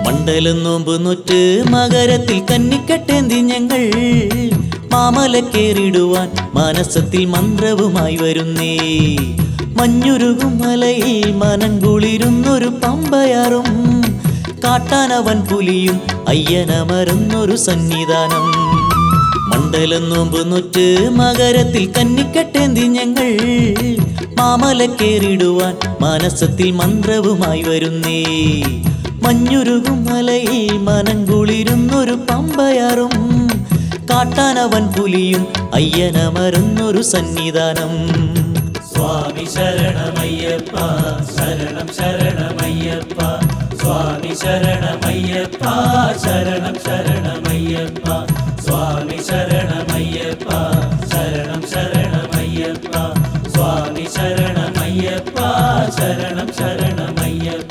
മണ്ഡലം നോമ്പ് നൊറ്റ് മകരത്തിൽ കന്നിക്കട്ടേന്തി ഞങ്ങൾ മാമലക്കേറിടുവാൻ മനസ്സത്തിൽ മന്ത്രവുമായി വരുന്നേ മഞ്ഞുരുകും മലയിൽ മനം കുളിരുന്നൊരു പമ്പയാറും കാട്ടാനവൻ പുലിയും അയ്യനമരുന്നൊരു സന്നിധാനം മണ്ഡലം നോമ്പ് നൊറ്റ് മകരത്തിൽ കന്നിക്കട്ടേന്തി ഞങ്ങൾ മാമലക്കേറിടുവാൻ മനസ്സത്തിൽ മന്ത്രവുമായി വരുന്നേ മഞ്ഞുരുകും മലയിൽ മനം കുളിരുന്നൊരു പമ്പയാറും കാട്ടാനവൻ പുലിയും അയ്യനമരുന്നൊരു സന്നിധാനം സ്വാമി ശരണമയ്യപ്പ ശരണം ശരണമയ്യപ്പ സ്വാമി ശരണമയ്യപ്പ ശരണം ശരണമയ്യപ്പ സ്വാമി ശരണമയ്യപ്പ ശരണം ശരണമയ്യപ്പ സ്വാമി ശരണമയ്യപ്പ ശരണം ശരണമയ്യപ്പ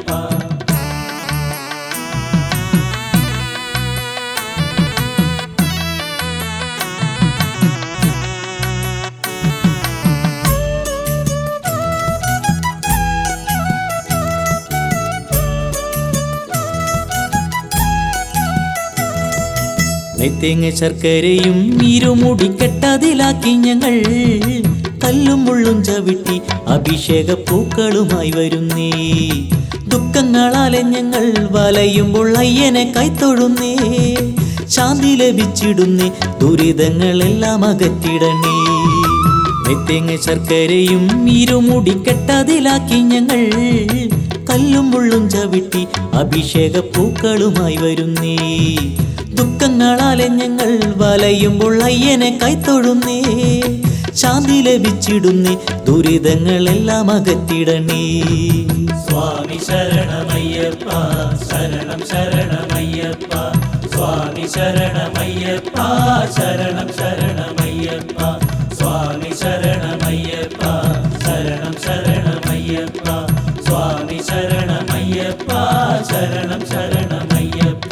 നെയ്ത്തേങ്ങ ശർക്കരയും ഇരുമുടി കെട്ടതിലാക്കി ഞങ്ങൾ കല്ലും മുള്ളും ചവിട്ടി അഭിഷേക പൂക്കളുമായി വരുന്നേ ദുഃഖങ്ങളാലെ ഞങ്ങൾ വലയുമ്പോൾ അയ്യനെ കൈത്തൊഴുന്നേ ശാന്തി ലഭിച്ചിടുന്നേ ദുരിതങ്ങളെല്ലാം അകറ്റിടണേ നെയ്ത്തേങ്ങ ശർക്കരയും ഇരുമുടി കെട്ടതിലാക്കി ഞങ്ങൾ കല്ലും മുള്ളും ചവിട്ടി അഭിഷേക പൂക്കളുമായി വരുന്നേ ദുഃഖങ്ങളാലെ ഞങ്ങൾ വലയുമ്പോൾ അയ്യനെ കൈത്തൊഴുന്നേ ശാന്തി ലഭിച്ചിടുന്നേ ദുരിതങ്ങളെല്ലാം അകറ്റിടണേ സ്വാമി ശരണമയ്യപ്പ ശരണം ശരണമയ്യപ്പ സ്വാമി ശരണമയ്യപ്പ ശരണം ശരണമയ്യപ്പ സ്വാമി ശരണമയ്യപ്പ ശരണം ശരണമയ്യപ്പ സ്വാമി ശരണമയ്യപ്പ ശരണം ശരണമയ്യപ്പ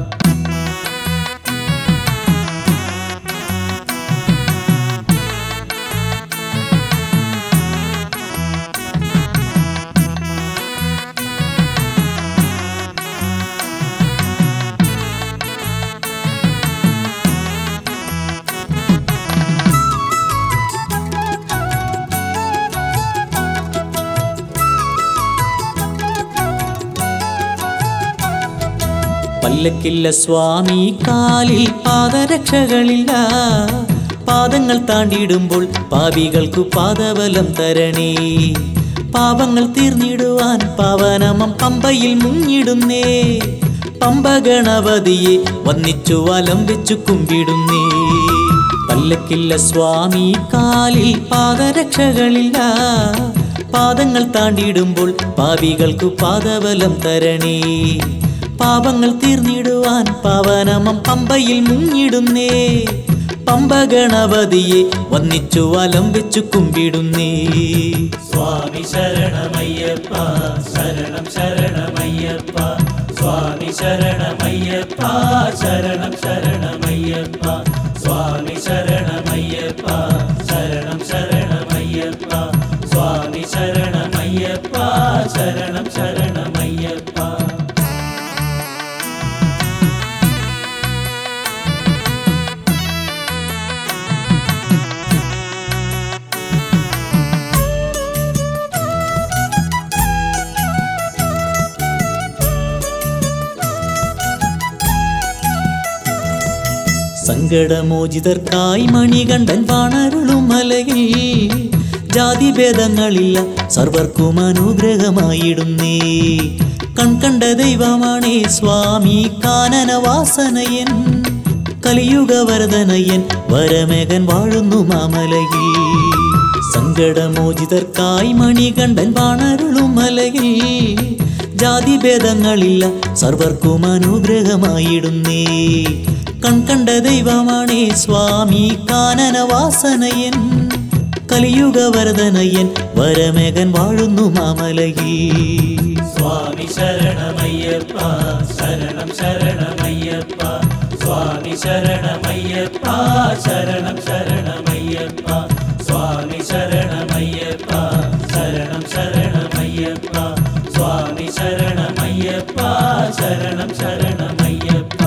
പല്ലക്കില്ല സ്വാമി കാലിൽ പാദരക്ഷകളില്ല പാദങ്ങൾ താണ്ടിടുമ്പോൾ പാപികൾക്കു പാദബലം തരണേ പാപങ്ങൾ തീർന്നിടുവാൻ പാവനമം പമ്പയിൽ മുങ്ങിടുന്നേ പമ്പ ഗണപതിയെ വന്നിച്ചു വലം വെച്ചു കുമ്പിടുന്നേ പല്ലക്കില്ല സ്വാമി കാലിൽ പാദരക്ഷകളില്ല പാദങ്ങൾ താണ്ടിടുമ്പോൾ പാപികൾക്കു പാദബലം തരണേ പാപങ്ങൾ തീർന്നിടുവാൻ പാവനമം പമ്പയിൽ മുങ്ങിടുന്നേ പമ്പ ഗണപതിയെ വന്നിച്ചു വലം വെച്ചു കുമ്പിടുന്നേ സ്വാമി ശരണമയ്യപ്പ ശരണം ശരണമയ്യപ്പ സ്വാമി ശരണമയ്യപ്പ ശരണം ശരണമയ്യപ്പ സ്വാമി ശരണമയ്യപ്പ ശരണം ശരണമയ്യപ്പ സ്വാമി ശരണമയ്യപ്പ ശരണം ശരണമയ്യപ്പ സങ്കടമോചിതർക്കായി മണികണ്ഠൻ വാണരുളും മലയിൽ ജാതിഭേദങ്ങളില്ല സർവർക്കും അനുഗ്രഹമായിടുന്നേ കൺകണ്ട ദൈവമാണേ സ്വാമി കാനനവാസനയൻ കലിയുഗവരദനയൻ വരമേകൻ വാഴുന്നു മാമലയിൽ സങ്കടമോചിതർക്കായി മണികണ്ഠൻ വാണരുളും മലയിൽ ജാതിഭേദങ്ങളില്ല സർവർക്കും അനുഗ്രഹമായിടുന്നേ കൺകണ്ട ദൈവമാണേ സ്വാമി കാനനവാസനയൻ കലിയുഗവരദനയൻ വരമേകൻ വാഴുന്നു മാമലയിൽ സ്വാമി ശരണമയ്യപ്പ ശരണം ശരണമയ്യപ്പ സ്വാമി ശരണമയ്യപ്പ ശരണം ശരണമയ്യപ്പ സ്വാമി ശരണമയ്യപ്പ ശരണം ശരണമയ്യപ്പ സ്വാമി ശരണമയ്യപ്പ ശരണം ശരണമയ്യപ്പ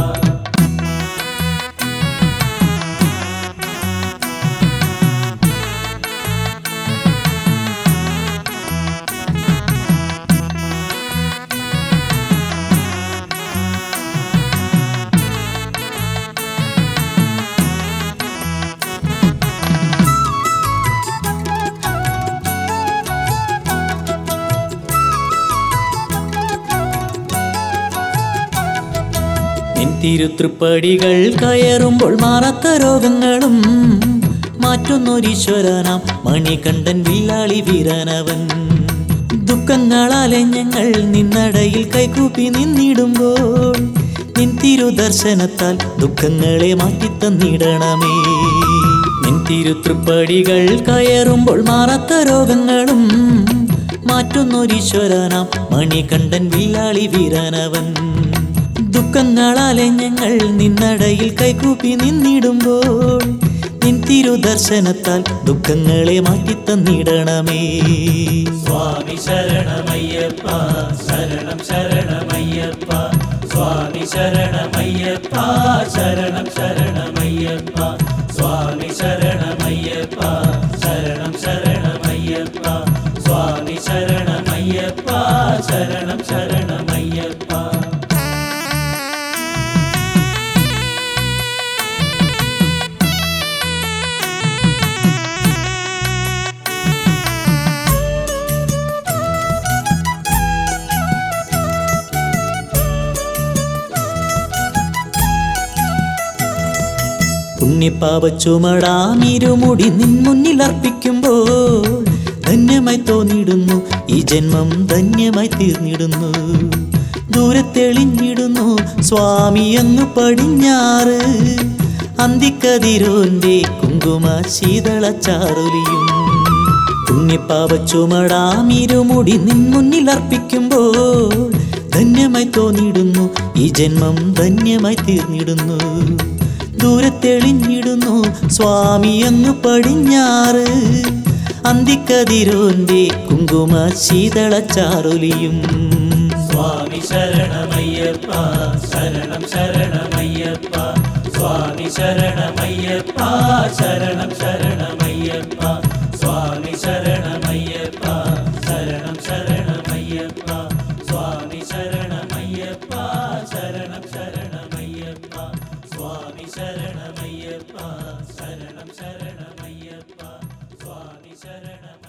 നിൻ തിരുത്തൃപ്പടികൾ കയറുമ്പോൾ മാറാത്ത രോഗങ്ങളും മാറ്റുന്നൊരീശ്വരനാം മണികണ്ഠൻ വില്ലാളി വീരനവൻ ദുഃഖങ്ങളാലെ ഞങ്ങൾ നിന്നടയിൽ കൈകൂപ്പി നിന്നിടുമ്പോൾ നിൻ തിരുദർശനത്താൽ ദുഃഖങ്ങളെ മാറ്റിത്തന്നിടണമേ നിൻ തിരുത്തൃപ്പടികൾ കയറുമ്പോൾ മാറാത്ത രോഗങ്ങളും മാറ്റുന്നൊരീശ്വരനാം മണികണ്ഠൻ വില്ലാളി വീരനവൻ ദുഃഖങ്ങളാലെ ഞങ്ങൾ നിന്നടയിൽ കൈകൂപ്പി നിന്നിടുമ്പോൾ നിൻ തിരുദർശനത്താൽ ദുഃഖങ്ങളെ മാറ്റിത്തന്നിടണമേ സ്വാമി ശരണമയ്യപ്പ ശരണം ശരണമയ്യപ്പ സ്വാമി ശരണമയ്യപ്പ ശരണം ശരണമയ്യപ്പ സ്വാമി ശരണമയ്യപ്പ ശരണം ശരണമയ്യപ്പ സ്വാമി ശരണമയ്യപ്പ ശരണം ശരണമയ്യപ്പ പുണ്യപ്പാവ ചുമടാം ഇരുമുടി നിൻ മുന്നിൽ അർപ്പിക്കുമ്പോൾ ധന്യമായി തോന്നിടുന്നു ഈ ജന്മം ധന്യമായി തീർന്നിടുന്നു ദൂരെ തെളിഞ്ഞിടുന്നു സ്വാമി അങ്ങ് പടിഞ്ഞാറ് അന്തിക്കതിരോന്റെ കുങ്കുമ ശീതള ചാറുലിയും പുണ്യപ്പാവ ചുമടാം ഇരുമുടി നിൻ മുന്നിൽ അർപ്പിക്കുമ്പോൾ ധന്യമായി തോന്നിടുന്നു ഈ ജന്മം ധന്യമായി തീർന്നിടുന്നു ദൂരെ തെളിഞ്ഞിടുന്നു സ്വാമി അങ്ങ് പടിഞ്ഞാറ് അന്തിക്കതിരോന്റെ കുങ്കുമ ശീതള ചാറുലിയും സ്വാമി ശരണമയ്യപ്പ ശരണം ശരണമയ്യപ്പ സ്വാമി ശരണമയ്യപ്പ ശരണം ശരണമയ്യപ്പ സ്വാമി ശരണമയ്യപ്പ ശരണം ശരണമയ്യപ്പ സ്വാമി ശരണമയ്യപ്പ ശരണം ശരണമയ്യപ്പ സ്വാമി ശരണമയ്യപ്പ ശരണം ശരണമയ്യപ്പ സ്വാമി ശരണമയ്യപ്പ